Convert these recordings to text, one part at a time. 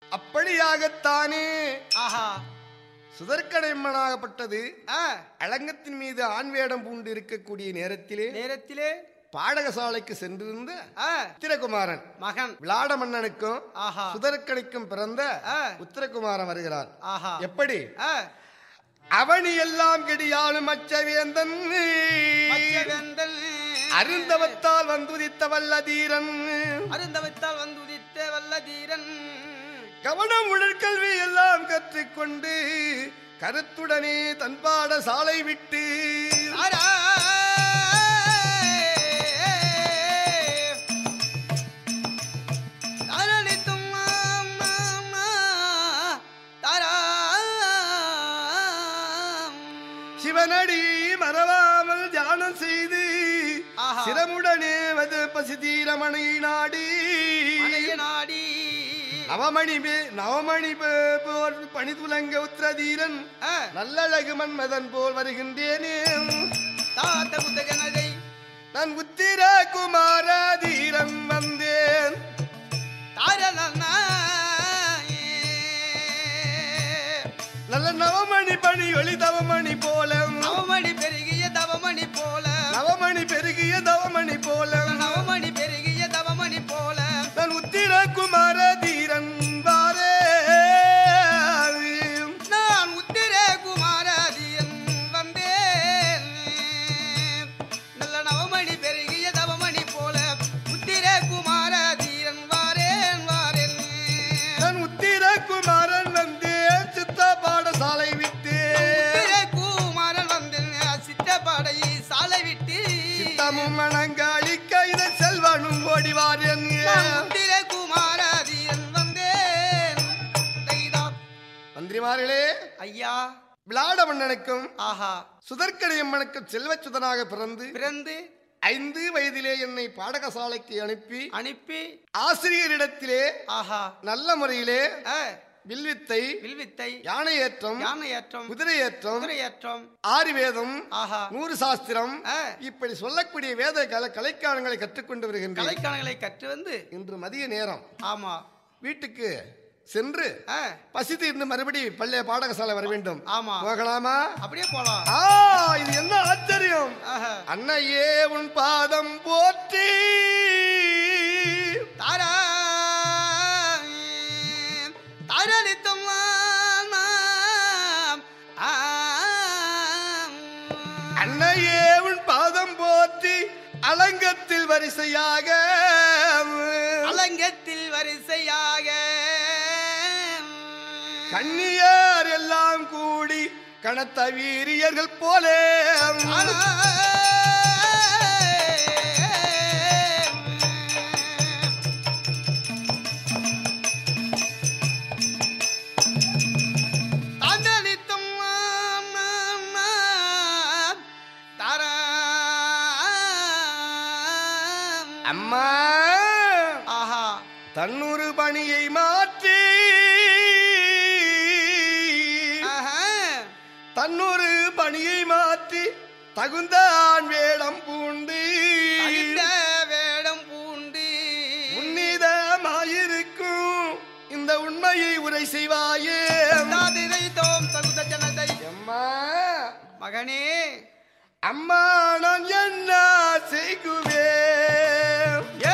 அப்படியாகத்தானே ஆஹா சுதர்க்கடைம்மனாகப்பட்டது ஆ, அலங்கத்தின் மீது ஆண் வேடம் பூண்டு இருக்கக்கூடிய நேரத்திலே நேரத்திலே பாடகசாலைக்கு சென்றிருந்த ஆ, உத்திரகுமாரன் மகன் விளாட மன்னனுக்கும் ஆஹா சுதர்க்கணிக்கும் பிறந்த ஆ. உத்திரகுமாரன் வருகிறார் ஆஹா எப்படி ஆ, அவனி எல்லாம் கெடியாலும் அச்சவேந்தன் மச்சவேந்தன் அருந்தவத்தால் வந்துதித்த வல்ல தீரன் அருந்தவத்தால் வந்து உதித்த வல்ல தீரன் கவனம் உடற்கல்வி எல்லாம் கற்றுக்கொண்டு கருத்துடனே தன்பாட சாலை விட்டு தாரா. தாரளித்தும் மாமா, தாரா. சிவனடி மறவாமல் தியானம் செய்து ஆஹா. சிரமுடனே வது பசி தீரமணி நாடி மனைய நாடி நவமணி பே- நவமணி பே- போல் பணி துலங்க உத்திரதீரன் ஆ, நல்லழகு மன்மதன் போல் வருகின்றேனே தாத்த புத்தகனதை நான் உத்திர குமார தீரன் வந்தேன் தாரலன்னா நல்ல நவமணி பணி ஒளி தவமணி போல நவமணி பெருகிய தவமணி போல நவமணி பெருகிய தவமணி போல நவமணி பெருகிய தவமணி போல நான் உத்திர குமார தீரன் வாரே நான் உத்திர குமாரதியன் வந்தேன் நல்ல நவமணி பெருகிய தவமணி போல உத்திர குமாரதீரன் வாரேன் வாரேன் நான் உத்திர குமாரன் வந்தேன் சித்த பாடசாலை விட்டேன் உத்திர குமாரன் வந்தேன் சித்தப்பாடை சாலை விட்டு சித்தமும் மணங்காளிக்க இதை செல்வனும் ஓடிவாரன் நான் உத்திர குமாரதீரன் வந்தேன் தைதா. மந்திரிமார்களே ஐயா விளாட மன்னனுக்கும் ஆஹா சுதற்கடையம்மனுக்கும் செல்வச்சுதனாக பிறந்து பிறந்து ஐந்து வயதிலே என்னை பாடகசாலைக்கு அனுப்பி அனுப்பி ஆசிரியரிடத்திலே ஆஹா நல்ல முறையிலே ஆ, வில்வித்தை வில்வித்தை யானை ஏற்றம் யானை ஏற்றம் குதிரை ஏற்றம் குதிரை ஏற்றம் ஆறு வேதம் ஆஹா நூறு சாஸ்திரம் ஆ, இப்படி சொல்லக்கூடிய வேத கல கலைக்காலங்களை கற்றுக்கொண்டு வருகின்றேன் கலைக்கணங்களை கற்று வந்து இன்று மதிய நேரம் ஆமா வீட்டுக்கு சென்று ஆ, பசி தீர்ந்து மறுபடி பள்ளிய பாடகசாலை வர வேண்டும் ஆமா போகலாமா அப்படியே போலாம் ஆ இது என்ன ஆச்சரியம் ஆஹா. அன்னையே உன் பாதம் போற்றி தாரா தாரளித்தும் அன்னையே உன் பாதம் போற்றி அலங்கத்தில் வரிசையாக அலங்கத்தில் வரிசையாக கன்னியார் எல்லாம் கூடி கனத்த வீரியர்கள் போலே தாண்டலித்தும் தாரா அம்மா ஆஹா தன்னொரு பணியை மாற்றி ஆஹா தன்னொரு பணியை மாற்றி தகுந்த ஆண் வேடம் பூண்டு தகுந்த வேடம் பூண்டு உன்னிதமாயிருக்கும் இந்த உண்மையை உரை செய்வாயே தாதிரை தோம் தகுந்த ஜனதை அம்மா மகனே அம்மா நான் என்ன செய்குவேன் ஏ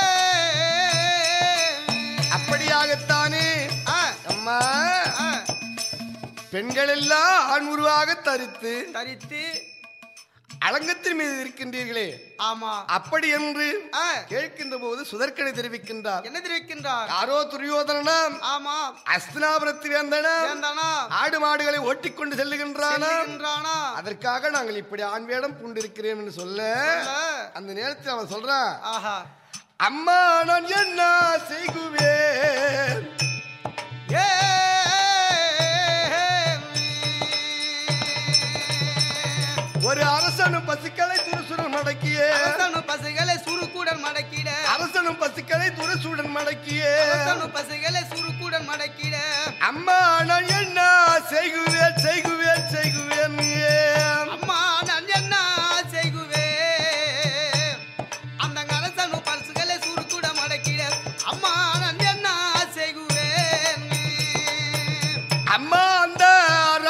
அப்படியாகத்தானே ஆ, அம்மா ஆ, பெண்கள் எல்லாம் ஆண் உருவாக தரித்து தரித்து அலங்கத்தின் மீது இருக்கின்றீர்களே ஆமா அப்படி என்று ஆ, கேட்கின்ற போது சுதர்க்கனை தெரிவிக்கின்றார் என்ன தெரிவிக்கின்றார் யாரோ துரியோதனனாம் ஆமா அஸ்தினாபுரத்து வேந்தனாம் வேந்தானா ஆடு மாடுகளை ஓட்டிக்கொண்டு செல்லுகின்றானாம் செல்லுகின்றானா அதற்காக நாங்கள் இப்படி ஆண் வேடம் பூண்டிருக்கிறேன் என்று சொல்ல சொல்ல. அந்த நேரத்தில் அவன் சொல்றான் ஆஹா அம்மா நான் என்ன செய்குவேன் ஏ ஒரு அரசனும் பசுக்களை துருசுடன் மடக்கியே அரசனு பசுகளை சுருக்குடன் மடக்கிட அரசனும் பசுக்களை துருசுடன் மடக்கியே அரசனு பசுகளை சுருக்குடன் மடக்கிட அம்மா நான் என்ன செய்குவேன் செய்குவேன் செய்குவேன் அம்மா நான் என்ன செய்குவே அந்த அரசனு பசுகளை சுருக்குடன் மடக்கிட அம்மா நான் என்ன செய்குவேன்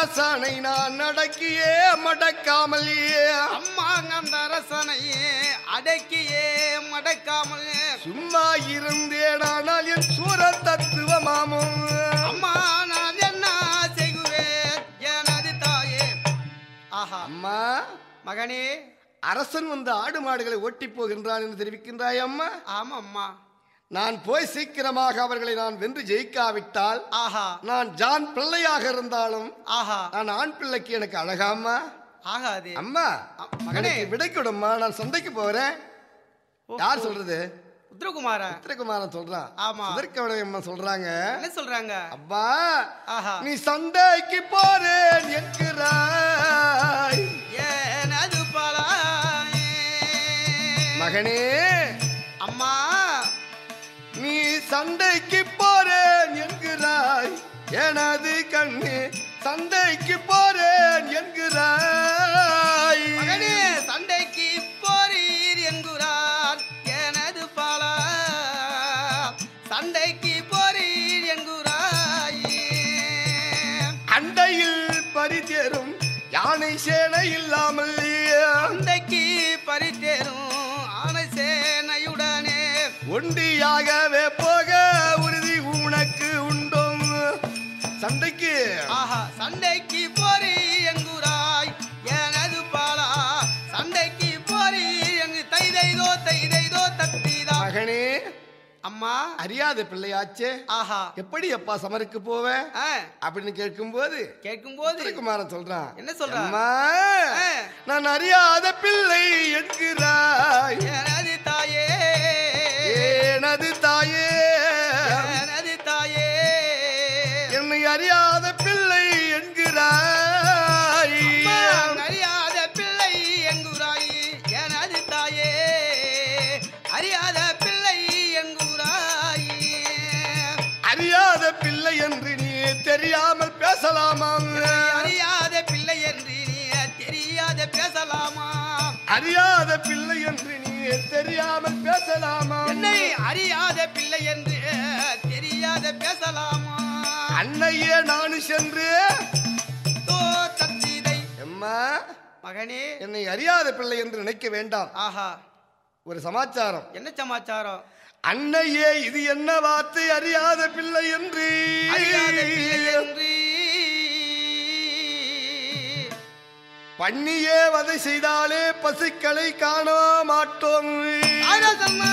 அரசனை நான் அடக்கியே மடக்காமலே அம்மா அந்த அரசனையே அடக்கியே மடக்காமல் சும்மா இருந்தேனானால் என் சூர தத்துவமாமும் அம்மா நான் என்ன செய்குவேன் எனது தாயே ஆஹா அம்மா மகனே அரசன் வந்து ஆடு மாடுகளை ஓட்டி போகின்றான் என்று தெரிவிக்கின்றாய் அம்மா ஆமா அம்மா நான் போய் சீக்கிரமாக அவர்களை நான் வென்று ஜெயிக்காவிட்டால் ஆஹா நான் ஜான் பிள்ளையாக இருந்தாலும் ஆஹா நான் ஆண் பிள்ளைக்கு எனக்கு அழகாமா ஆகாது அம்மா அ- மகனே. எனக்கு விடை கொடும்மா நான் சந்தைக்கு போறேன் யார் சொல்றது உத்தரகுமாரா உத்திரகுமாரன் சொல்றான் ஆமா. சுதர்க்கவனை அம்மா சொல்றாங்க என்ன சொல்றாங்க அப்பா ஆஹா நீ சண்டைக்கு போறேன் என்கிறாய் ஏனது பலாயே மகனே அம்மா நீ சண்டைக்கு போறேன் என்கிறாய் எனது கண்ணு சண்டைக்கு போறேன் என்கிறாய் மகனே சண்டைக்கு போறீர் என்கிறார் எனது பாலா சண்டைக்கு போறீர் என்கிறாயே அண்டையில் பரிதேறும் யானை சேனை இல்லாமல் சண்டைக்கு பரித்தேரும் ஆனை சேனையுடனே ஒண்டியாகவே போக உறுதி உனக்கு உண்டோ சண்டைக்கு ஆஹா சண்டைக்கு போரி எங்குராய் எனது பாலா சண்டைக்கு போரி எங்கு தைதைதோ தைதைதோ தத்திதா மகனே அம்மா அறியாத பிள்ளையாச்சே ஆஹா எப்படி அப்பா சமருக்கு போவேன் ஆ, அப்படின்னு கேட்கும்போது கேட்கும்போது திருக்குமாரன் சொல்றான் என்ன சொல்றான்? அம்மா ஆ. நான் அறியாத பிள்ளை என்கிறாய் எனது தாயே எனது தாயே எனது தாயே என்னை அறியாத பிள்ளை என்கிறாய் அம்மா, அறியாத பிள்ளை எங்குராய் எனது தாயே அறியாத பிள்ளை எங்குராய் அறியாத பிள்ளை என்று நீ தெரியாமல் பேசலாமா அறியாத பிள்ளை என்று நீ தெரியாத பேசலாமா அறியாத பிள்ளை என்று நீ தெரியாமல் பேசலாமா என்னை அறியாத பிள்ளை என்று தெரியாத பேசலாமா அன்னையே நானு சென்று தோ தத்திதை அம்மா மகனே என்னை அறியாத பிள்ளை என்று நினைக்க வேண்டாம் ஆஹா ஒரு சமாச்சாரம் என்ன சமாச்சாரம் அன்னையே இது என்ன வார்த்தை அறியாத பிள்ளை என்று அறியாத பிள்ளை என்று பண்ணியே வதை செய்தாலே பசுக்களை காண மாட்டோம் அரசம்மா.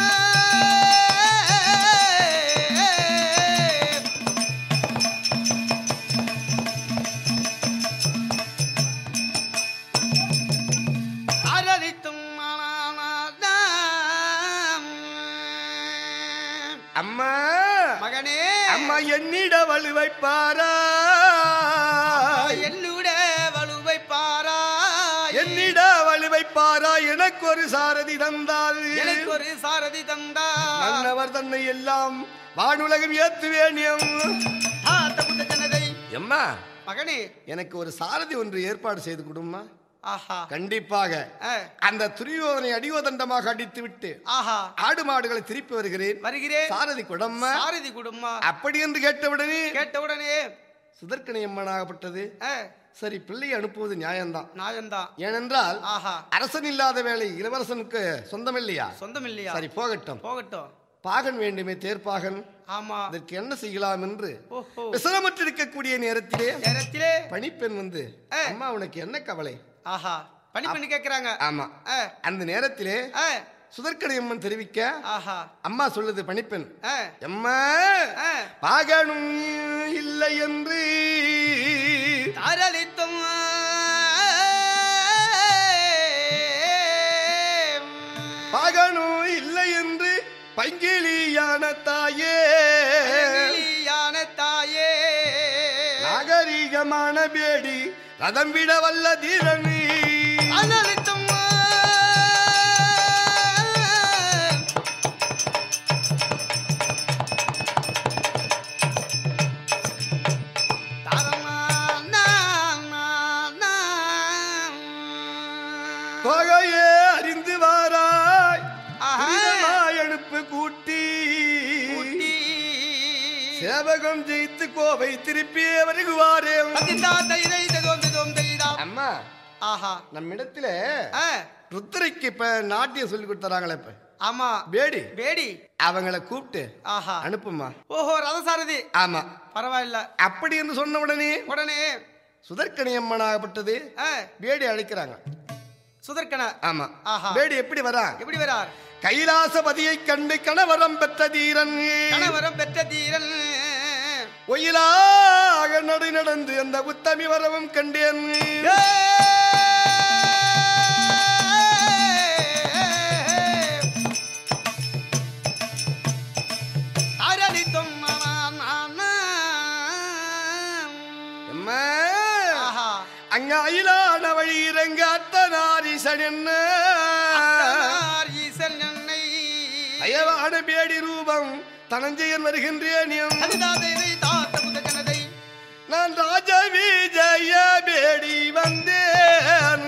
அரளித்தும் அம்மா மகனே அம்மா என்னிட வலுவை பாரா என்னுட வலுவை பாரா என்னிட வலுவை பாரா எனக்கு ஒரு சாரதி தந்தால் எனக்கு ஒரு சாரதி தந்தா மன்னவர் தன்னை எல்லாம் வானுலகம் ஏத்துவேன் தாத்த புத்த ஜனதை எம்மா மகனே எனக்கு ஒரு சாரதி ஒன்று ஏற்பாடு செய்து கொடுமா ஆஹா கண்டிப்பாக ஆ, அந்த துரியோதனை அடியோதண்டமாக அடித்து விட்டு ஆஹா ஆடு மாடுகளை திருப்பி வருகிறேன் வருகிறேன் சாரதி குடம்மா சாரதி குடும்பமா அப்படி என்று கேட்டவுடனே கேட்டவுடனே சுதர்க்கணி அம்மனாகப்பட்டது ஆ, சரி பிள்ளை அனுப்புவது நியாயம்தான் நியாயம்தான் ஏனென்றால் ஆஹா அரசன் இல்லாத வேலை இளவரசனுக்கு சொந்தம் இல்லையா சொந்தம் இல்லையா சரி போகட்டும் போகட்டும் பாகன் வேண்டுமே தேர்ப்பாகன் ஆமா அதற்கு என்ன செய்யலாம் என்று ஓஹோ விசலமற்றிருக்கக்கூடிய நேரத்திலே நேரத்திலே பணிப்பெண் வந்து ஆ. அம்மா உனக்கு என்ன கவலை ஆஹா பணி பண்ணி கேக்குறாங்க ஆமா ஆ, அந்த நேரத்திலே ஆ, சுதர்க்கணி அம்மன் தெரிவிக்க ஆஹா அம்மா சொல்லுது பணிப்பெண் ஆ, அம்மா ஆ. பாகனும் இல்லை என்று தாரளித்தும் பாகனும் இல்லை என்று பங்கிலியான தாயே அழகிலியான தாயே நாகரிகமான பேடி ரதம் விட வல்ல தீரணி தாரளித்தும் தாரமா நா, நா, நா. தொகையே அறிந்து வாராய் ஆஹா. புனிதமாய் எழுப்பு கூட்டி ஊட்டி. சேவகம் ஜெயித்து கோவை திருப்பியே வருகுவாரே அதிந்தா தைதை ததோம் ததோம் தைதா. அம்மா ஆஹா நம்மிடத்துல ஆ, ருத்ரைக்கு இப்ப நாட்டியம் சொல்லி கொடுத்துறாங்களே இப்ப ஆமா பேடி பேடி அவங்கள கூப்பிட்டு ஆஹா அனுப்புமா ஓஹோ ரதசாரதி ஆமா பரவாயில்ல அப்படி என்று சொன்ன உடனே உடனே சுதர்க்கணி அம்மனாகப்பட்டது ஆ, பேடி அழைக்கிறாங்க சுதர்க்கன ஆமா ஆஹா. பேடி எப்படி வரா எப்படி வரார் கைலாசபதியை கண்டு கணவரம் பெற்ற தீரன் கணவரம் பெற்ற தீரன் ஒயிலாக நடு நடந்து அந்த உத்தமி வரவும் கண்டேன் அரளித்தும் அம்மா, ஆஹா அங்க அயிலான வழி இறங்க அத்தனாரிசன் என்ன அத்தனார் ஈசன் என்னை அயவான பேடி ரூபம் தனஞ்சயன் வருகின்றேன் அதுதாதை தாத்த புத ஜனதை நான் ராஜ விஜய பேடி வந்தேன்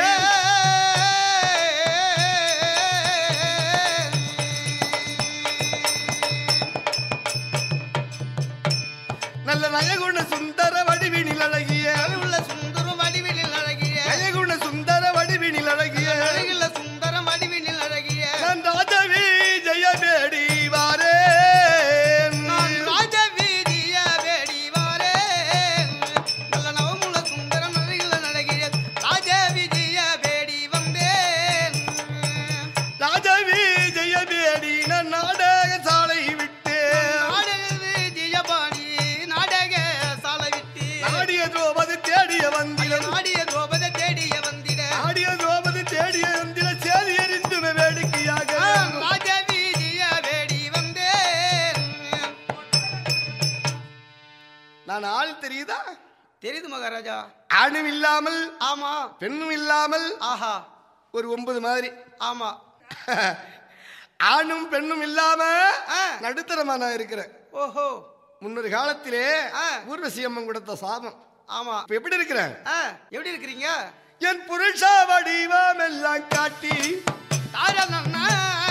நல்ல நயகுண சுந்தர வடிவினில் அழகிய உள்ள சுந்தரம் வடிவினில் அழகிய நயகுண சுந்தர வடிவினில் அழகிய அழகில சுந்தரம் வடிவினில் அழகிய நான் ராஜ விஜய பேடி வாரேன் நான் ராஜ வீதிய வேடி வாரேன் நல்ல நவமுல சுந்தரம் அழகில அழகிய ராஜ விஜய வேடி வந்தேன் ராஜ விஜய பேடி நான் நாடக சாலை விட்டேன் நாடக விஜய பாடி நாடக சாலை விட்டு நாடிய துரோபது தேடிய வந்திட நாடிய துரோபத தேடிய வந்திட நாடிய துரோபது தேடிய வந்திட சேதி எறிந்துமே வேடிக்கையாக ராஜ வீதிய வேடி வந்தேன் நான் ஆள் தெரியுதா தெரியுது மகாராஜா ஆணும் இல்லாமல் ஆமா பெண்ணும் இல்லாமல் ஆஹா ஒரு ஒன்பது மாதிரி ஆமா ஆணும் பெண்ணும் இல்லாம ஆ. நடுத்தரமா நான் இருக்கிறேன் ஓஹோ முன்னொரு காலத்திலே ஆ. ஊர்வசி அம்மன் கொடுத்த சாபம் ஆமா இப்ப எப்படி இருக்கிறேன் ஆ, எப்படி இருக்கிறீங்க என் புருஷா வடிவம் எல்லாம் காட்டி தாராளம்னா.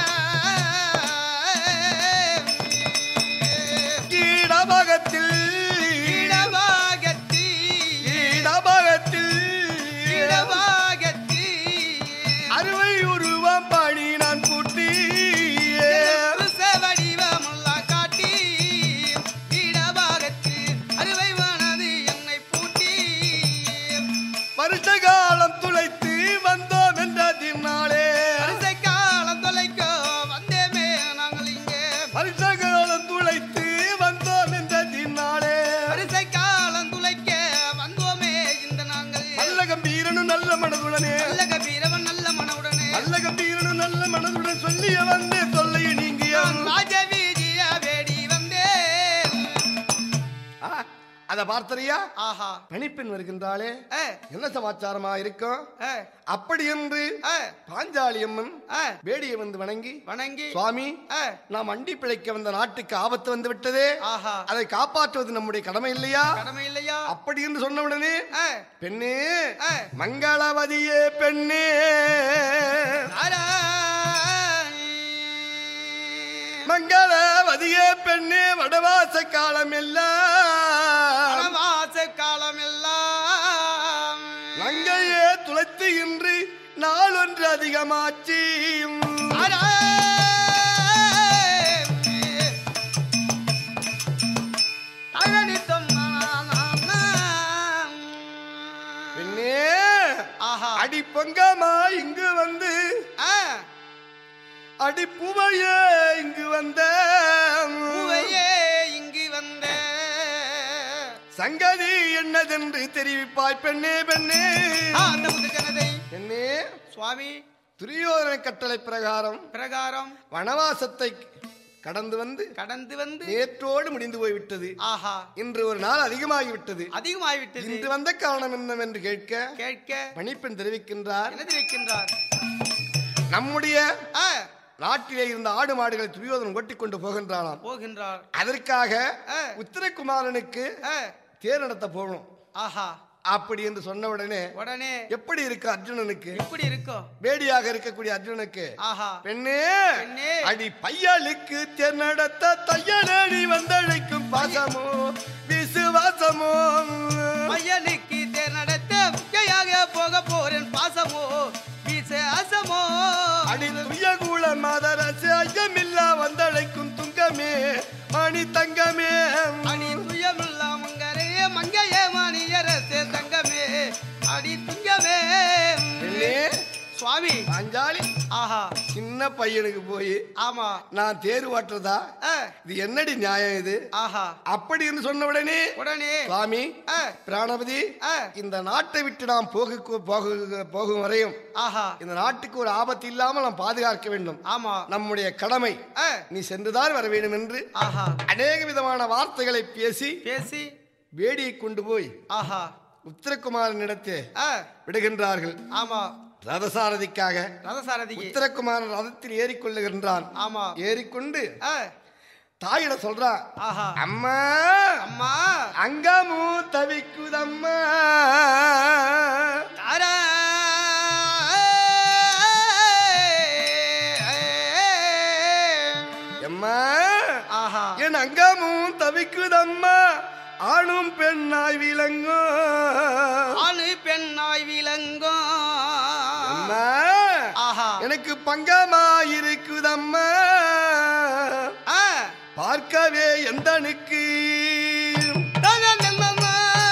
கீடபகத்தில் இடபாகத்தி, கீடபகத்தில் இடபாகத்தி. அறுவை உருவம் பாடி நான் கூட்டி புருஷ வடிவமெல்லாம் காட்டி, இடபாகத்தி, அறுவைவானது என்னை பூட்டி. வருஷ காலம் துளைத்து வந்தோம் என்றதினாலே வருஷ காலம் தொலைக்க வந்தேமே நாங்கள் இங்கே. வருஷ காலம் துளைத்து வந்தோம் என்றதினாலே வருஷ காலம் துளைக்க வந்தோமே இந்த நாங்கள் நல்ல கம்பீரனும் நல்ல மனதுடனே நல்ல கபீரவன் நல்ல மனவுடனே நல்ல கம்பீரனும் நல்ல மனதுடன் சொல்லிய வந்து தொல்லையை நீங்கிய நான் ராஜவீதிய வேடி வந்தேன் அத பார்த்தறியா ஆஹா பணிப்பெண் வருகின்றாளே ஏ, என்ன சமாச்சாரமா இருக்கும் ஏ, அப்படி என்று ஏ, பாஞ்சாலி அம்மன் ஏ, வேடியை வந்து வணங்கி வணங்கி சுவாமி ஏ, நாம் அண்டி பிழைக்க வந்த நாட்டுக்கு ஆபத்து வந்து விட்டதே ஆஹா அதை காப்பாற்றுவது நம்முடைய கடமை இல்லையா கடமை இல்லையா அப்படி என்று சொன்ன உடனே ஏ, பெண்ணே ஏ, மங்களவதியே பெண்ணே ஆரா. மங்களவதியே பெண்ணே வடவாச காலம் எல்லாம் வனவாச காலம் எல்லாம் நங்கையே துளைத்து இன்று நாளொன்று அதிகமாச்சு ஆரா. அழனித்தம் நானா. பெண்ணே ஆஹா அடி பொங்கமா இங்கு வந்து ஆ, அடி பூவையே இங்கு வந்த பூவையே இங்கு வந்த சங்கதி என்னதென்று தெரிவிப்பாய் பெண்ணே பெண்ணே ஆ, அந்த புது ஜனதை பெண்ணே சுவாமி துரியோதன கட்டளை பிரகாரம் பிரகாரம் வனவாசத்தை கடந்து வந்து கடந்து வந்து நேற்றோடு முடிந்து போய்விட்டது ஆஹா இன்று ஒரு நாள் அதிகமாகிவிட்டது அதிகமாய்விட்டது இன்று வந்த காரணம் என்னவென்று கேட்க கேட்க பணிப்பெண் தெரிவிக்கின்றார் எனது வைக்கின்றார் நம்முடைய ஆ, நாட்டிலே இருந்த ஆடு மாடுகளை துரியோதனன் ஓட்டிக் கொண்டு போகின்றானாம் போகின்றார் அதற்காக ஆ. உத்தரகுமாரனுக்கு ஆ, தேர் நடத்த போகணும் ஆஹா அப்படி என்று சொன்ன உடனே உடனே எப்படி இருக்கு அர்ஜுனனுக்கு எப்படி இருக்கும் வேடியாக இருக்கக்கூடிய அர்ஜுனனுக்கு ஆஹா பெண்ணே பெண்ணே. அடி பையலுக்கு தேர்நடத்த தையலடி வந்தழைக்கும் பாசமோ விசுவாசமோ பையனுக்கு தேர் நடத்த முக்கையாக போக போறேன் பாசமோ விசேஷமோ அடி துய கூல மாதரசு ஐயமில்லா வந்தழைக்கும் துங்கமே மணி தங்கமே அடி துயமில்லா மங்கரே மங்கையே மணியரசே தங்கமே அடி துங்கமே பெண்ணே சுவாமி அஞ்சாலி ஆஹா சின்ன பையனுக்கு போய் ஆமா நான் தேர் ஓட்டுறதா ஆ, இது என்னடி நியாயம் இது ஆஹா அப்படின்னு சொன்ன உடனே உடனே சுவாமி ஆ, பிராணபதி ஆ, இந்த நாட்டை விட்டு நாம் போக போக போகும் வரையும் ஆஹா இந்த நாட்டுக்கு ஒரு ஆபத்து இல்லாமல் நாம் பாதுகாக்க வேண்டும் ஆமா நம்முடைய கடமை ஆ, நீ சென்றுதான் வர வேண்டும் என்று ஆஹா அநேக விதமான வார்த்தைகளை பேசி பேசி வேடியை கொண்டு போய் ஆஹா உத்தரகுமாரனிடத்தே ஆ, விடுகின்றார்கள் ஆமா ரதசாரதிக்காக ரதசாரதிக்கு உத்தரகுமாரன் ரதத்தில் ஏறிக்கொள்ளுகின்றான் ஆமா ஏறிக்கொண்டு ஆ, தாயிட சொல்றா ஆஹா அம்மா அம்மா அங்கமு தவிக்குதம்மா தாரா எம்மா ஆஹா என் அங்கமும் தவிக்குதம்மா ஆணும் பெண்ணாய் விளங்கும் ஆணு பெண்ணாய் விளங்கும் அம்மா ஆஹா எனக்கு பங்கமா இருக்குதம்மா ஆ, பார்க்கவே எந்தனுக்கு தனனனனன.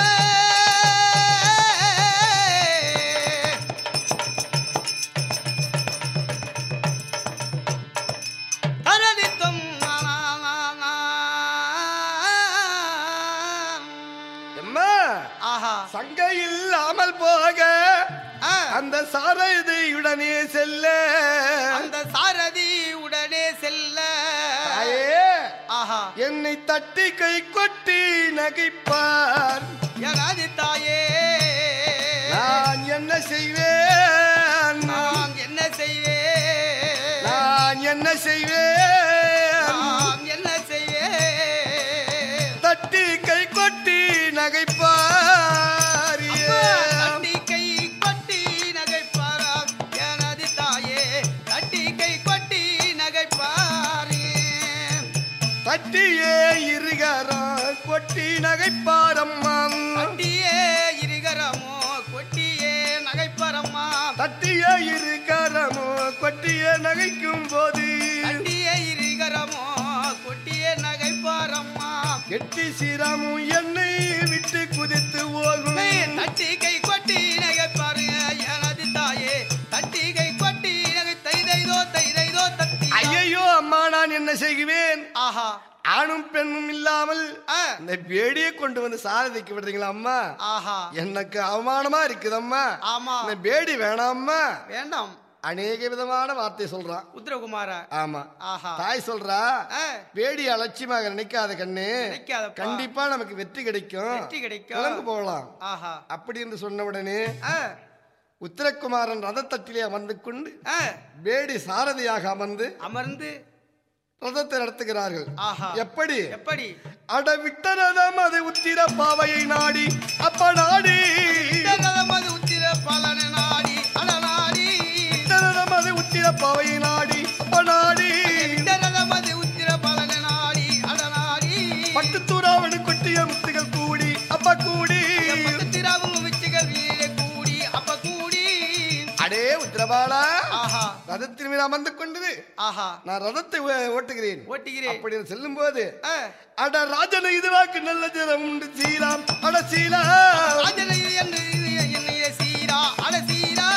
தனனித்தம் நானானானா. எம்மா ஆஹா சங்க இல்லாமல் போக ஆ, அந்த சாரதியுடனே செல்ல அந்த சாரதி உடனே செல்ல தாயே ஆஹா என்னை தட்டி கை கொட்டி நகைப்பார் எனது தாயே நான் என்ன செய்வேன் நான் என்ன செய்வேன் நான் என்ன செய்வேன் நான் என்ன செய்வேன் தட்டி கை கொட்டி நகைப்பார் தட்டி கை கொட்டி நகைப்பாராம் எனது தாயே தட்டி கை கொட்டி நகைப்பாரே தட்டியே இருகரம் கொட்டி நகைப்பாரம்மா தட்டியே இருகரமோ கொட்டியே நகைப்பரம்மா தட்டியே இருகரமோ கொட்டியே நகைக்கும் போது தட்டியே இருகரமோ கொட்டியே நகைப்பாரம்மா எட்டி சிரமும் என்னை விட்டு குதித்து ஓகும் தட்டி கை கொட்டி நகைப்பாரு எனது தாயே தட்டி கை கொட்டி நகை தைதைதோ தைதைதோ தட்டி ஐயையோ அம்மா நான் என்ன செய்குவேன் ஆஹா ஆணும் பெண்ணும் இல்லாமல் ஆ, இந்த பேடியை கொண்டு வந்து சாரதிக்கு விடுறீங்களா அம்மா ஆஹா எனக்கு அவமானமா இருக்குதம்மா ஆமா இந்த பேடி வேணாம்மா வேண்டாம் அநேக விதமான வார்த்தை சொல்றான் உத்தரகுமார ஆமா ஆஹா தாய் சொல்றா ஆ, வேடி அலட்சியமாக நினைக்காத கண்ணு நினைக்காதப்பா. கண்டிப்பா நமக்கு வெற்றி கிடைக்கும் வெற்றி கிடைக்கும். கிளம்பு போகலாம் ஆஹா அப்படி என்று சொன்ன உடனே ஆ, உத்தரகுமாரன் ரதத்தட்டிலே அமர்ந்து கொண்டு ஆ, வேடி சாரதியாக அமர்ந்து அமர்ந்து ரதத்தை நடத்துகிறார்கள் ஆஹா எப்படி எப்படி அட விட்ட ரதம் அது உத்திர பாவையை நாடி அப்ப நாடி நமது உத்திர பலன நாடி அடநாடி விட்ட ரதம் அது உத்திர பாவையை நாடி அப்ப நாடி நமது உத்திர பலன நாடி அடநாடி பட்டு தூராவடு கொட்டிய முத்துகள் கூடி அப்ப கூடி திராவும் விச்சுகள் வீழ கூடி அப்ப கூடி அடே உத்திரபாலா ஆஹா ரதத்தின் மீது அமர்ந்து கொண்டது ஆஹா நான் ரதத்தை ஓ- ஓட்டுகிறேன் ஓட்டுகிறேன் அப்படி செல்லும் போது ஆ, அட ராஜன இதுவாக்கு நல்ல ஜனம் உண்டு சீலாம் அட சீலா ராஜனை என்று என்னைய சீரா அட சீரா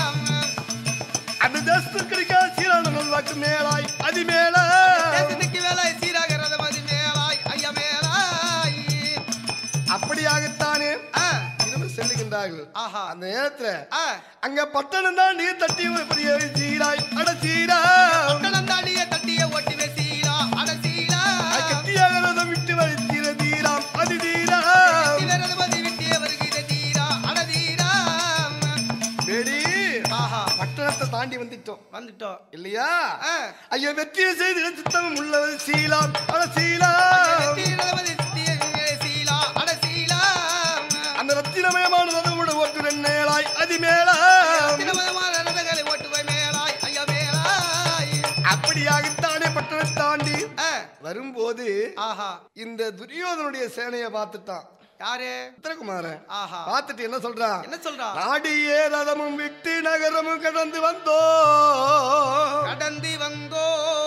அந்த தேசத்துக்கு கிடைக்காத சீரான நல்வாக்கு மேலாய் அதி மேலா தேசத்துக்கு வேலை சீராகிறது மதி மேலாய் ஐயா மேலாய் அப்படியாகத்தானே ஆ, திரும்ப செல்லுகின்றார்கள் ஆஹா அந்த நேரத்துல ஆ, அங்க பட்டணம் தான் நீர் தட்டி பெரிய சீராய் அட சீரா பட்டணம் தாண்டிய தட்டிய ஓட்டுவே சீரா அட சீரா கத்தியாக ரதம் விட்டு வழித்தீர தீராம் அதி தீரா சிவரது மதி விட்டிய வருகிற தீரா அட தீரா வெடி ஆஹா பட்டணத்தை தாண்டி வந்துட்டோம் வந்துட்டோம் இல்லையா ஆ, ஐயா வெற்றியை செய்து சித்தம் உள்ளவர் சீலாம் அட சீலா வெற்றியிறது மதி விட்டிய சீலா அட சீலா அந்த ரத்தினமயமான ஓட்டுடன் மேலாய் அதிமேலா தினமதமான ரதங்களை ஓட்டுவை மேலாய் ஐயா மேலாய் அப்படியாகத்தானே பட்டணம் தாண்டி ஆ, வரும்போது ஆஹா இந்த துரியோதனுடைய சேனையை பார்த்துட்டான் யாரு உத்தரகுமாரன் ஆஹா பார்த்துட்டு என்ன சொல்றான் என்ன சொல்றா நாடியே ரதமும் விட்டு நகரமும் கடந்து வந்தோ கடந்து வந்தோ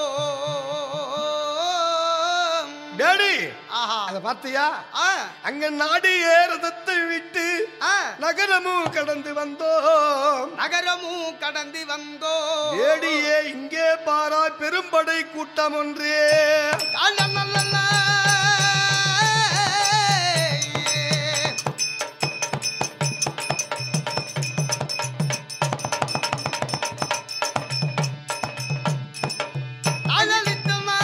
டேடி ஆஹா அத பார்த்தியா ஆ, அங்க நாடியே ரதத்தை விட்டு ஆ, நகரமும் கடந்து வந்தோம் நகரமும் கடந்து வந்தோ ஏடியே இங்கே பாரா பெரும்படை கூட்டம் ஒன்றே அல்லல்லல்லல்ல. அலலித்துமா,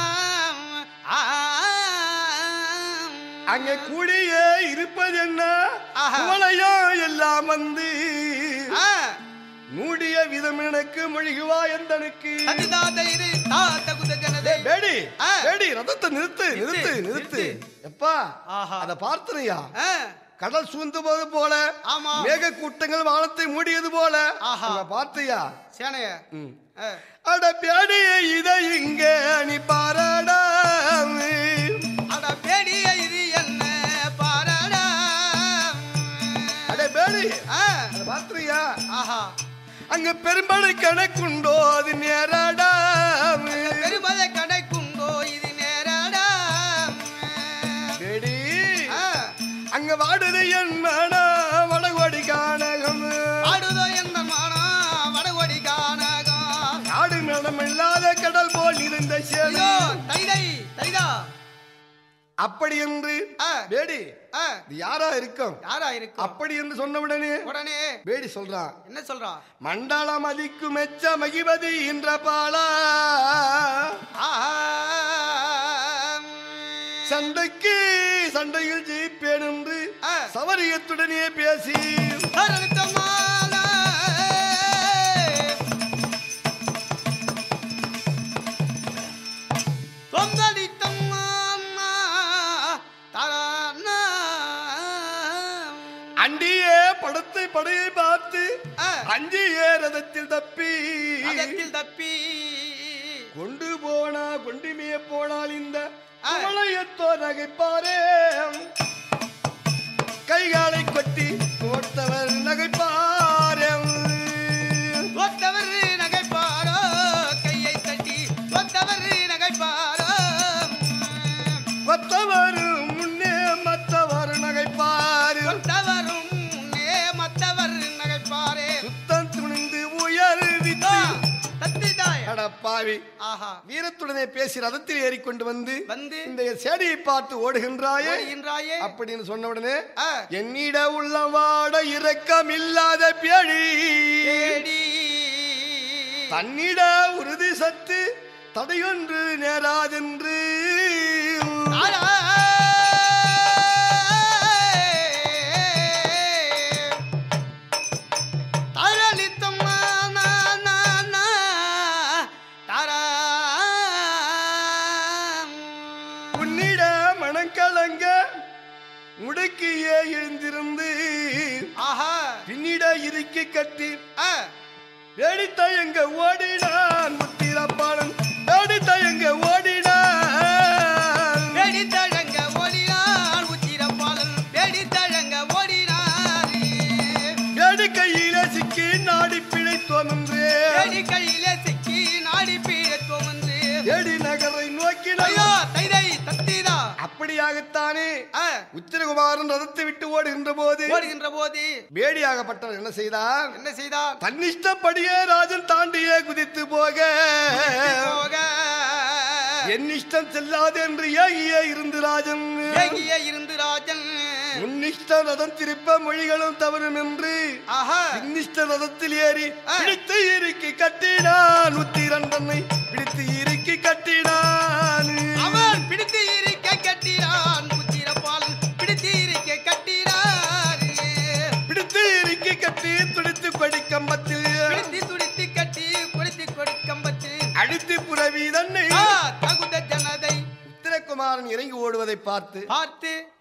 ஆம். அங்க கூடியே இருப்பது என்ன ஆஹா. குவளையோ எல்லாம் வந்து ஆ, மூடிய விதம் எனக்கு மொழிகுவா எந்தனுக்கு அதுதான் இது தாத்த குதஜனதே. பேடி ஆ. பேடி ரதத்தை நிறுத்து நிறுத்து நிறுத்து. நிறுத்து எப்பா ஆஹா. அத பார்த்தனையா ஆ, கடல் சூழ்ந்து போது போல ஆமா. மேக கூட்டங்கள் வானத்தை மூடியது போல ஆஹா. அங்க பார்த்தியா சேனைய ம். ஆ, அட பேடிய இத இங்க நீ பாராடா அட பேடிய இது என்ன பாரடா அட பேடி ஆ, அத பார்த்தியா ஆஹா அங்க பெரும்படை கணக்குண்டோ அது நேராடா பெருமலை கடைக்குண்டோ இது நேரடா பேடி ஆ, அங்க வாடுது என் மன வடகோடி காணகம் ஆடுதோ எந்த மானா வடகொடி கானகம் காடு மேடம் இல்லாத கடல் போல் இருந்த ஐயோ சேலை தைதை தைதா அப்படி என்று ஆ. பேடி ஆ, இது யாரா இருக்கும் யாரா இருக்கு அப்படி என்று சொன்ன உடனே உடனே பேடி சொல்றான் என்ன சொல்றா மண்டல மதிக்கு மெச்ச மகிபதி என்ற பாலா ஆஹா சண்டைக்கு சண்டையில் ஜெயிப்பேன் என்று ஆ. சவரியத்துடனே பேசி சரளித்தமாலா. தொங்கடித்தம்மா, தரானா. அண்டியே படத்தை படையை பார்த்து ஆ, அஞ்சியே ரதத்தில் தப்பி அதத்தில் தப்பி கொண்டு போனா கொண்டுமே போனால் இந்த ஆ. குவளையத்தோ நகைப்பாரே கைகாலை கொட்டி போட்டவர் நகைப்பாரே ஒத்தவர் நகைப்பாரோ கையை தட்டி ஒத்தவர் நகைப்பாரோ மற்றவர் முன்னே மற்றவர் நகைப்பாரு ஒத்தவரும் முன்னே மத்தவர் நகைப்பாரே சுத்தம் துணிந்து உயர் வித்து தத்திதாய அடப்பாவி ஆஹா வீரத்துடனே பேசி ரதத்தில் ஏறிக்கொண்டு வந்து வந்து இந்த சேடியை பார்த்து ஓடுகின்றாயே ஓடுகின்றாயே அப்படின்னு சொன்ன உடனே ஆ, என்னிட உள்ள வாட இரக்கம் இல்லாத பேடி தேடி தன்னிட உறுதி சத்து தடையொன்று நேராதென்று ஆரா. தரளித்தம்மா, நா, நா, நா, தரா. உன்னிட மனக்கலங்க முடக்கியே எழுந்திருந்து ஆஹா பின்னிட இறுக்கி கட்டி ஆ, வேடித்த எங்க ஓடினான் முத்திரப்பாளன் வேடித்த எங்க ஓடினான் வெடித்தழங்க ஓடினார் உச்சிரப்பாளன் வெடித்தழங்க ஓடினார் வேடி கையில சிக்கி நாடி பிழைத்தோம் என்றே வெடி கையிலே சிக்கி நாடி பீழத்துவம் வந்து ஏடி நகரை நோக்கினான் ஐயோ தைதை தத்திதா அப்படியாகத்தானே ஆ, உச்சிரகுமாரன் ரதத்தை விட்டு ஓடுகின்ற போது ஓடுகின்ற போது வேடியாகப்பட்டவன் என்ன செய்தான் என்ன செய்தார் தன்னிஷ்டப்படியே ராஜன் தாண்டியே குதித்து போக போக என் இஷ்டம் செல்லாது என்று ஏகியே இருந்து ராஜன் ஏகிய இருந்து ராஜன் உன்னிஷ்ட ரதம் திருப்ப மொழிகளும் தவறும் என்று ஆஹா பின்னிஷ்ட ரதத்தில் ஏறி ஆ. பிடித்து இறுக்கி கட்டினான் உத்திரன் தன்னை பிடித்து இறுக்கி கட்டினான் அவன் பிடித்து இருக்க கட்டினான் உச்சிரப்பாளன் பிடித்து இருக்க கட்டினார் பிடித்து இறுக்கி கட்டி துடித்து கொடி கம்பத்தில் பிடித்து துடித்து கட்டி குடித்து கொடுக்கம்பத்து அடித்து புறவி தன்னை ஆ, தகுந்த ஜனதை உத்திரகுமாரன் இறங்கி ஓடுவதை பார்த்து பார்த்து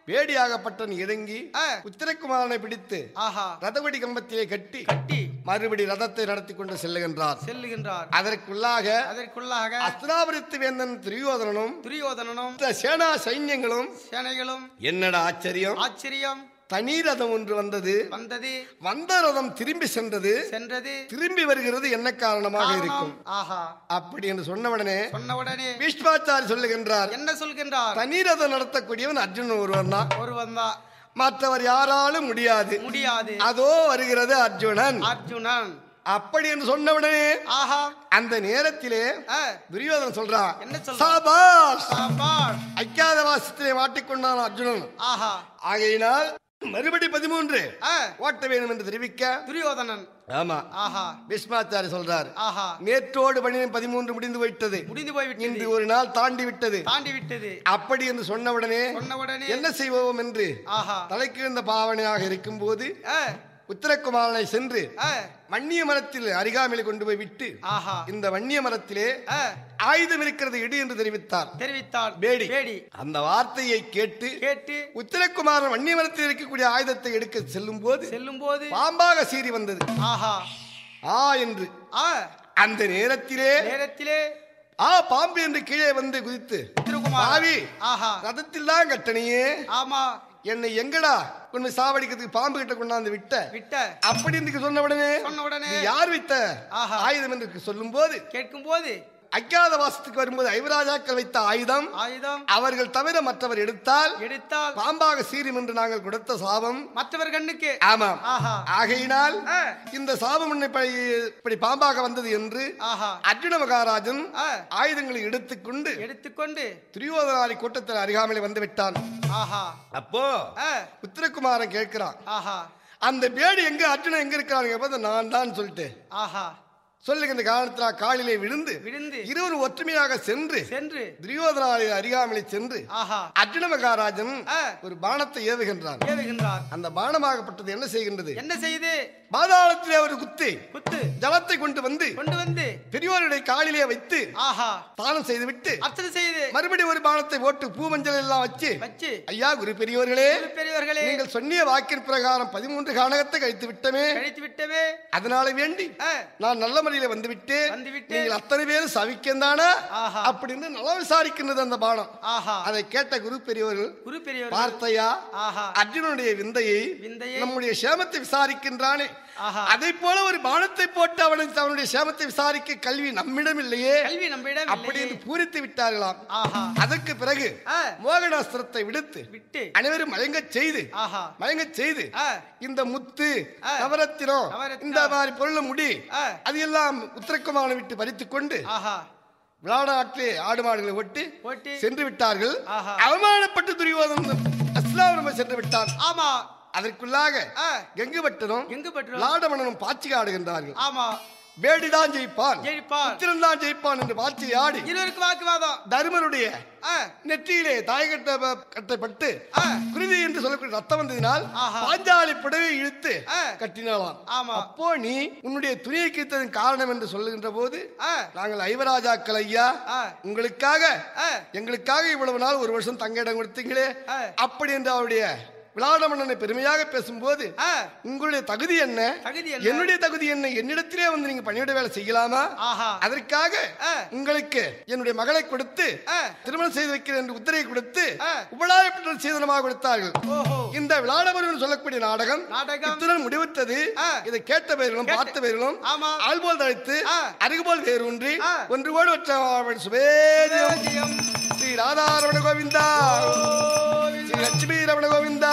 வேடியாகப்பட்டவன் இறங்கி ஆ. உத்திரக்குமாரனை பிடித்து ஆஹா ரதவடி கம்பத்திலே கட்டி கட்டி மறுபடி ரதத்தை நடத்தி கொண்டு செல்லுகின்றார் செல்லுகின்றார் அதற்குள்ளாக அதற்குள்ளாக அஸ்திராபுரத்து வேந்தன் துரியோதனனும் துரியோதனனும் மற்ற சேனா சைன்யங்களும் சேனைகளும் என்னடா ஆச்சரியம் ஆச்சரியம் தனி ரதம் ஒன்று வந்தது வந்தது வந்த ரதம் திரும்பி சென்றது சென்றது திரும்பி வருகிறது என்ன காரணமாக இருக்கும் காரணம் ஆஹா அப்படி என்று சொன்னவுடனே சொன்ன உடனே பீஷ்மாச்சாரி சொல்லுகின்றார் என்ன சொல்கின்றார் தனி ரதம் நடத்தக்கூடியவன் அர்ஜுனன் ஒருவன் தான் ஒருவன் தான் மற்றவர் யாராலும் முடியாது முடியாது அதோ வருகிறது அர்ஜுனன் அர்ஜுனன் அப்படி என்று சொன்னவுடனே ஆஹா அந்த நேரத்திலே ஆ, துரியோதனன் சொல்றான் என்ன சொல்றான்? சாபாஷ் சாபாஷ். ஐக்கியாத வாசத்திலே மாட்டிக்கொண்டான் அர்ஜுனன் ஆஹா ஆகையினால் மறுபடி பதிமூன்று ஆ, ஓட்ட வேணும் என்று தெரிவிக்க துரியோதனன் ஆமா ஆஹா பீஷ்மாச்சாரி சொல்றார் ஆஹா நேற்றோடு பணி பதிமூன்று முடிந்து விட்டது முடிந்து போய்விட்டது இன்று ஒரு நாள் தாண்டி விட்டது தாண்டி விட்டது அப்படி என்று சொன்னவுடனே சொன்ன உடனே என்ன செய்வோம் என்று ஆஹா தலைக்கு இருந்த பாவனையாக இருக்கும்போது ஆ, உத்தரகுமாரனை சென்று ஆ, வன்னிய மரத்தில் அருகாமையில் கொண்டு போய் விட்டு ஆஹா இந்த வன்னிய மரத்திலே ஆ, ஆயுதம் இருக்கிறது இடி என்று தெரிவித்தார் தெரிவித்தார் பேடி பேடி அந்த வார்த்தையை கேட்டு கேட்டு உத்தரகுமாரன் வன்னிய மரத்தில் இருக்கக்கூடிய ஆயுதத்தை எடுக்க செல்லும் போது செல்லும் போது பாம்பாக சீறி வந்தது ஆஹா ஆ என்று ஆ அந்த நேரத்திலே நேரத்திலே ஆ பாம்பு என்று கீழே வந்து குதித்து திருக்குமார் பாவி ஆஹா ரதத்தில் தான் கட்டணையே ஆமா என்னை எங்கடா கொண்டு போய் சாவடிக்கிறதுக்கு பாம்பு கிட்ட கொண்டாந்து விட்ட விட்ட அப்படி என்று சொன்ன உடனே சொன்ன உடனே இது யார் வித்த ஆஹா. ஆயுதம் என்று சொல்லும் போது கேட்கும் போது அஜாத வாசத்துக்கு வரும்போது ஐவராஜாக்கள் வைத்த ஆயுதம் ஆயுதம் அவர்கள் தவிர மற்றவர் எடுத்தால் எடுத்தால் பாம்பாக சீரும் என்று நாங்கள் கொடுத்த சாபம் மற்றவர் கண்ணுக்கு ஆமாம் ஆஹா ஆகையினால் ஆ, இந்த சாபம் என்னை இப்படி இப்படி பாம்பாக வந்தது என்று ஆஹா அர்ஜுன மகாராஜன் ஆ, ஆயுதங்களை எடுத்துக்கொண்டு எடுத்துக்கொண்டு துரியோதனாரி கூட்டத்தில் அருகாமையில் வந்து விட்டான் ஆஹா அப்போ ஆ, உத்தரகுமாரன் கேட்கிறான் ஆஹா அந்த பேடு எங்க அர்ஜுனன் எங்க இருக்கிறாங்க போது நான் தான் சொல்லிட்டு ஆஹா சொல்லுகின்ற காரணத்தினால் காலிலே விழுந்து விழுந்து இருவரும் ஒற்றுமையாக சென்று சென்று துரியோதனாரி அருகாமையிலே சென்று ஆஹா அர்ஜுன மகாராஜன் ஆ, ஒரு பானத்தை ஏவுகின்றான் ஏவுகின்றார் அந்த பானமாகப்பட்டது என்ன செய்கின்றது என்ன செய்து பாதாளத்திலே ஒரு குத்தி குத்து ஜலத்தை கொண்டு வந்து கொண்டு வந்து பெரியோருடைய காலிலே வைத்து ஆஹா தானம் செய்துவிட்டு அர்ச்சனை செய்து மறுபடியும் ஒரு பானத்தை போட்டு பூமஞ்சள் எல்லாம் வச்சு வச்சு ஐயா குரு பெரியோர்களே குரு பெரியவர்களே நீங்கள் சொன்னிய வாக்கின் பிரகாரம் பதிமூன்று கானகத்தை கழித்து விட்டமே கழித்து விட்டவே அதனால வேண்டி ஆ, நான் நல்ல முறையில வந்து விட்டு வந்துவிட்டு. நீங்கள் அத்தனை பேரும் சவிக்கந்தானா ஆஹா. அப்படின்னு நல்லா விசாரிக்கின்றது அந்த பானம் ஆஹா அதை கேட்ட குரு பெரியவர்கள் குரு பெரியவர்கள் பார்த்தையா ஆஹா அர்ஜுனனுடைய விந்தையை விந்தையை நம்முடைய சேமத்தை விசாரிக்கின்றானே ஆஹா அதை போல ஒரு பானத்தை போட்டு அவனுக்கு அவனுடைய சேமத்தை விசாரிக்க கல்வி நம்மிடம் இல்லையே கல்வி நம்மிடம் அப்படி இல்லையே. என்று பூரித்து விட்டார்களாம் ஆஹா அதற்கு பிறகு ஆ, மோகனாஸ்திரத்தை விடுத்து விட்டு அனைவரும் மயங்கச் செய்து ஆஹா மயங்கச் செய்து ஆ, இந்த முத்து ஆ. நவரத்தினம் நவரத்தினம். இந்த மாதிரி பொருள் முடி ஆ, அது எல்லாம் உத்திரக்குமான விட்டு பறித்துக் கொண்டு ஆஹா விளாடாட்டிலே ஆடு மாடுகளை ஒட்டி போட்டி சென்று விட்டார்கள் ஆஹா. அவமானப்பட்டு துரியோதனன் அஸ்லாவரம் சென்று விட்டான் ஆமா அதற்குள்ளாக ஆ, கெங்கு பட்டனும் எங்கு பெற்றோம் விளாடமணனும் பாச்சி ஆடுகின்றார்கள் ஆமா பேடிதான் ஜெயிப்பான் ஜெயிப்பார் புத்திரன் தான் ஜெயிப்பான் என்று பாச்சி ஆடி இருவருக்கு வாக்குவாதம் தருமனுடைய ஆ, நெற்றியிலே தாயகட்ட கட்டப்பட்டு ஆ, குருதி என்று சொல்லக்கூடிய ரத்தம் வந்ததினால் ஆஹா. பாஞ்சாலி புடவை இழுத்து ஆ. கட்டினாலாம் ஆமா அப்போ நீ உன்னுடைய துணியை கிழித்ததன் காரணம் என்று சொல்லுகின்ற போது ஆ, நாங்கள் ஐவராஜாக்கள் ஐயா ஆ, உங்களுக்காக ஆ, எங்களுக்காக இவ்வளவு நாள் ஒரு வருஷம் தங்க இடம் கொடுத்தீங்களே ஆ. அப்படி என்று அவருடைய விளாடமன்னனை பெருமையாக பேசும்போது ஆ, உங்களுடைய தகுதி என்ன தகுதி என்ன? என்னுடைய தகுதி என்ன என்னிடத்திலே வந்து நீங்க பணிவிட வேலை செய்யலாமா ஆஹா அதற்காக ஆ. உங்களுக்கு என்னுடைய மகளை கொடுத்து ஆ, திருமணம் செய்து வைக்கிறேன் என்று உத்தரவை கொடுத்து ஆ. உபலாயப்பட்ட சீதனமாக கொடுத்தார்கள் ஓஹோ இந்த விளாடமரன் சொல்லக்கூடிய நாடகம் நாடகம் இத்துடன் முடிவுற்றது ஆ. இதை கேட்ட பேர்களும் கேட்ட- பார்த்த பேர்களும் ஆமா ஆள்போல் தழைத்து ஆ. அருகுபோல் வேறு ஒன்றி ஆ. ஒன்று கோடு வற்ற சுவேதியம் தேசியம் ஸ்ரீ ராதாரமண கோவிந்தா கோவிந்தா. ஸ்ரீ லட்சுமி ரமண கோவிந்தா